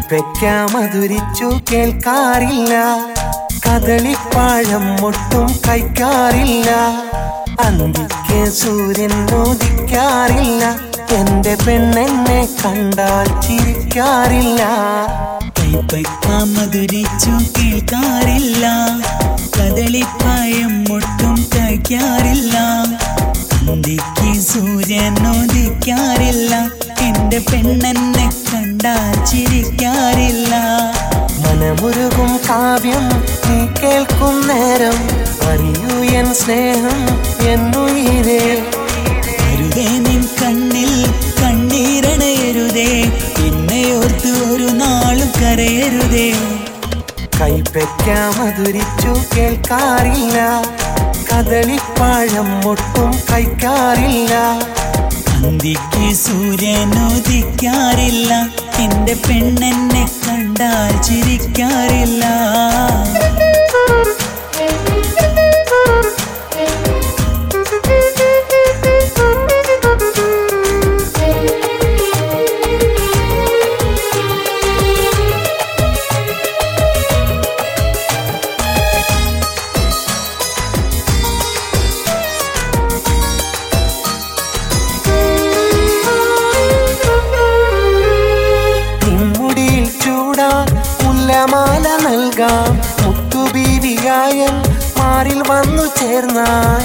കൈപ്പയ്ക്ക മധുരിച്ചു കേൾക്കാറില്ല കദളിപ്പാഴം ഒട്ടും കഴിക്കാറില്ല അന്തിക്ക് സൂര്യൻ ഉദിക്കാറില്ല എന്റെ പെണ്ണെന്നെ കണ്ടാൽ ചിരിക്കാറില്ല കൈപ്പയ്ക്ക മധുരിച്ചു കേൾക്കാറില്ല കദളിപ്പായം ഒട്ടും കഴിക്കാറില്ല അന്തിക്ക് സൂര്യൻ ഉദിക്കാറില്ല എന്റെ പെണ്ണെന്നെ കണ്ടാൽ ചിരിക്കാറില്ല മനമുരുകും കാവ്യം നീ കേൾക്കും നേരം അറിയൂ എൻ സ്നേഹം എന്നുയിരേ അരുതേ നിൻ കണ്ണിൽ കണ്ണീരണയരുതേ എന്നെ ഓർത്ത് ഒരു നാളും കരയരുതേ കൈപ്പയ്ക്ക മധുരിച്ചു കേൾക്കാറില്ല കദളിപ്പാഴം ഒട്ടും കഴിക്കാറില്ല അന്തിക്ക് സൂര്യൻ ഉദിക്കാറില്ല എന്റെ പെണ്ണെന്നെ കണ്ടാൽ ചിരിക്കാറില്ല നിമ്മുടിയിൽ ചൂടാൻ മുല്ലമാല നൽകാം മുത്തുബീവിയായൻ മാറിൽ വന്നു ചേർന്നാൽ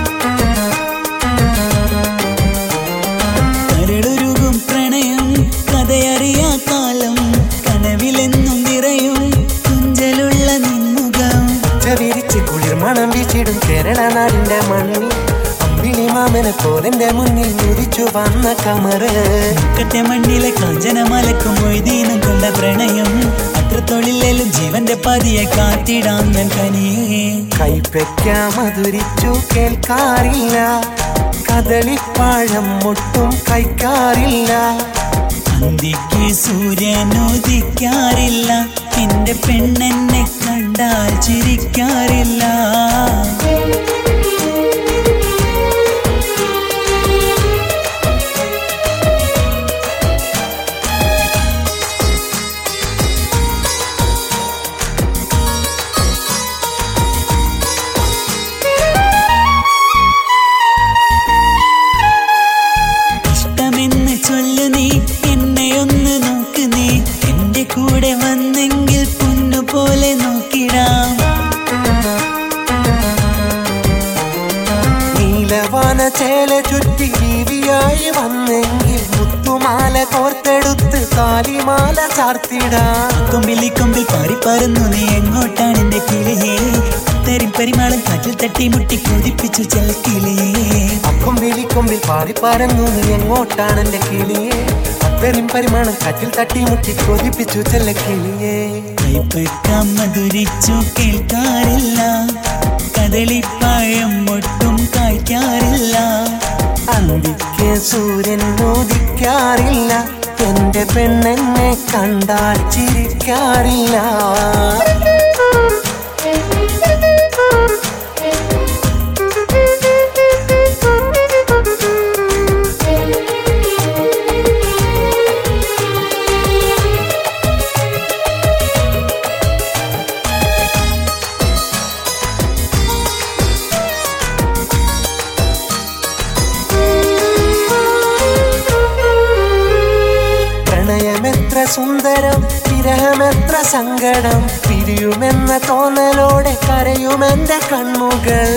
കരളൊരുകും പ്രണയം കഥയറിയാ കാലം കനവിലെന്നും നിറയും കുഞ്ചലുള്ള നിൻമുഖം വിരിച്ച് കുളിർ മണം വീച്ചിടും കേരള നാടിന്റെ മണ്ണിൽ അമ്പിളി മാമനെ പോലെന്റെ മുന്നിൽ ഉദിച്ചു വന്ന കമറ് മുക്കത്തെ മണ്ണിലെ കാഞ്ചനമലക്കും മൊയ്തീനും കൊണ്ട പ്രണയം അത്രത്തൊഴിലേലും ജീവന്റെ പതിയെ കാത്തിടാം ഞാൻ കനിയേ കൈപ്പയ്ക്ക മധുരിച്ചു കേൾക്കാറില്ല കദളിപ്പാഴം ഒട്ടും കഴിക്കാറില്ല അന്തിക്ക് സൂര്യൻ ഉദിക്കാറില്ല എന്റെ പെണ്ണെന്നെ കണ്ടാൽ ചിരിക്കാറില്ല ഇഷ്ടമെന്ന് ചൊല്ലു നീ എന്നെ ഒന്ന് നോക്ക് നീ എന്റെ കൂടെ വന്നെങ്കിൽ പൊന്നു പോലെ നോക്കിടാം നീലവാന ചേല ചുറ്റി ജീവിയായി വന്നെങ്കിൽ മുത്തുമാല കോർത്തെടുത്ത് താലിമാല ചാർത്തിടാം കൊമ്പിലി കൊമ്പിൽ പാറിപ്പറന്നു നീ എങ്ങോട്ടാണ് എന്റെ കിളിയേ തെരി പരിമാളം കാറ്റിൽ തട്ടി മുട്ടി കൊതിപ്പിച്ചു ചെല്ലക്കിളിയേ അക്കും വിളിക്കൊമ്പിൽ പാടി പറന്നു നീ എങ്ങോട്ടാണ് എന്റെ കിളിയെ അത്തരം പരിമാണം കാറ്റിൽ തട്ടി മുട്ടി കൊതിപ്പിച്ചു ചെല്ല കിളിയേ കൈപ്പക്കം മധുരിച്ചു കേൾക്കാറില്ല കദളിപ്പായം ഒട്ടും കായ്ക്കാറില്ല അന്തിക്ക് സൂര്യൻ ഉദിക്കാറില്ല എന്റെ പെണ്ണെന്നെ കണ്ടാൽ ചിരിക്കാറില്ല പ്രണയമെത്ര സുന്ദരം വിരഹമെത്ര സങ്കടം പിരിയുമെന്ന തോന്നലോടെ കരയുമെന്റെ കണ്ണുകൾ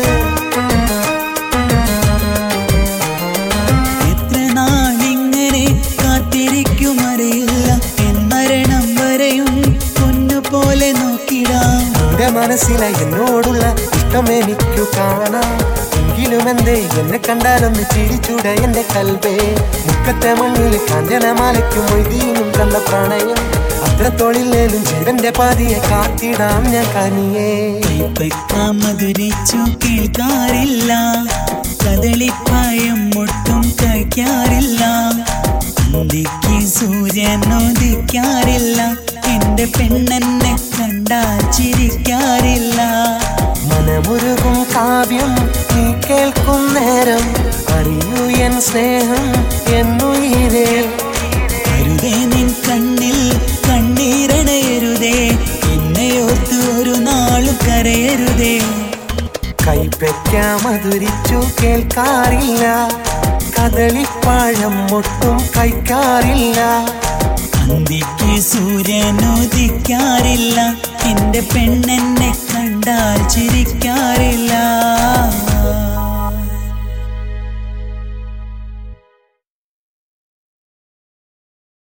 എത്ര നാളിങ്ങനെ കാത്തിരിക്കുമറിയില്ല എൻ മരണം വരെയും പൊന്നുപോലെ നോക്കിടാം എന്റെ മനസ്സിലെ എന്നോടുള്ള ഇഷ്ടം എനിക്കു കാണാം എങ്കിലും എന്തേ എന്നെ കണ്ടാലൊന്ന് ചിരിച്ചൂട എന്റെ കൽവേ മുക്കത്തെ മണ്ണിൽ കാഞ്ചനമാലയ്ക്കും മൊയ്തീനും കണ്ട പ്രണയം അത്രത്തോളില്ലേലും ജീവന്റെ പാതിയെ കാത്തിടാം ഞാൻ കനിയേ കൈപ്പക്കം മധുരിച്ചു കേൾക്കാറില്ല കദളിപ്പായം ഒട്ടും കഴിക്കാറില്ല അന്തിക്ക് സൂര്യൻ ഉദിക്കാറില്ല എന്റെ പെണ്ണെന്നെ കണ്ടാൽ ചിരിക്കാറില്ല മനമുരുകും കാവ്യം നീ കേൾക്കും നേരം അറിയൂ എൻ സ്നേഹം എന്നുയിരേ അരുതേ നിൻ കണ്ണിൽ കണ്ണീർ മധുരിച്ചു കേൾക്കാറില്ല കദളിപ്പഴം ഒട്ടും കഴിക്കാറില്ല അന്തിക്ക് സൂര്യനുദിക്കാറില്ല എന്റെ പെണ്ണെന്നെ കണ്ടാൽ ചിരിക്കാറില്ല